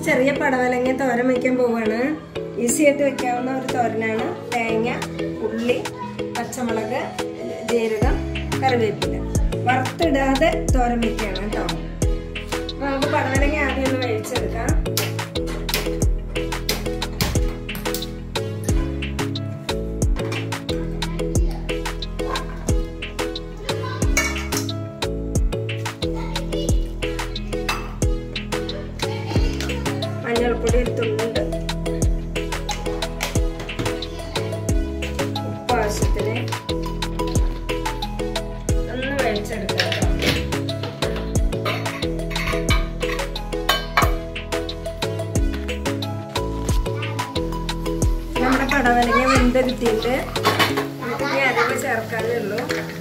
ചെറിയ പടവലങ്ങ തോരൻ വയ്ക്കാൻ പോവാണ് ഈസി ആയിട്ട് വെക്കാവുന്ന ഒരു തോരനാണ് തേങ്ങ ഉള്ളി പച്ചമുളക് ജീരകം കറിവേപ്പില വറുത്തിടാതെ തോരൻ വയ്ക്കുകയാണ് കേട്ടോ അപ്പൊ നമുക്ക് പടവലങ്ങ ആദ്യം ഒന്ന് വേവിച്ചെടുക്കാം മഞ്ഞൾപ്പൊടി ഒരു തുള്ളുണ്ട് ഉപ്പ് ആവശ്യത്തിന് ഒന്ന് വേവിച്ചെടുക്കാം കേട്ടോ. നമ്മുടെ പടവലങ്ങ വെന്ത് കിട്ടിയിട്ട് നമുക്ക് ഇനി അരവ് ചേർക്കാനേ ഉള്ളൂ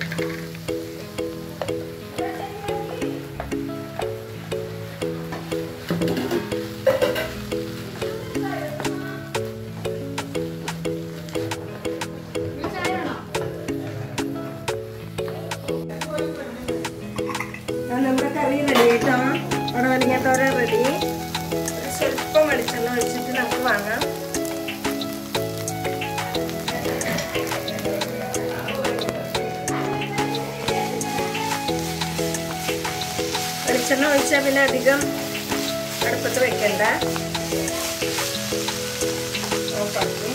ആ, നമ്മുടെ കറി റെഡി കേട്ടോ പടവലങ്ങത്തോര റെഡി സ്വല്പം വെളിച്ചെണ്ണ ഒഴിച്ചിട്ട് നമുക്ക് വാങ്ങാം വെളിച്ചെണ്ണ ഒഴിച്ചാൽ പിന്നെ അധികം അടുപ്പത്ത് വെക്കണ്ട ഓഫാക്കി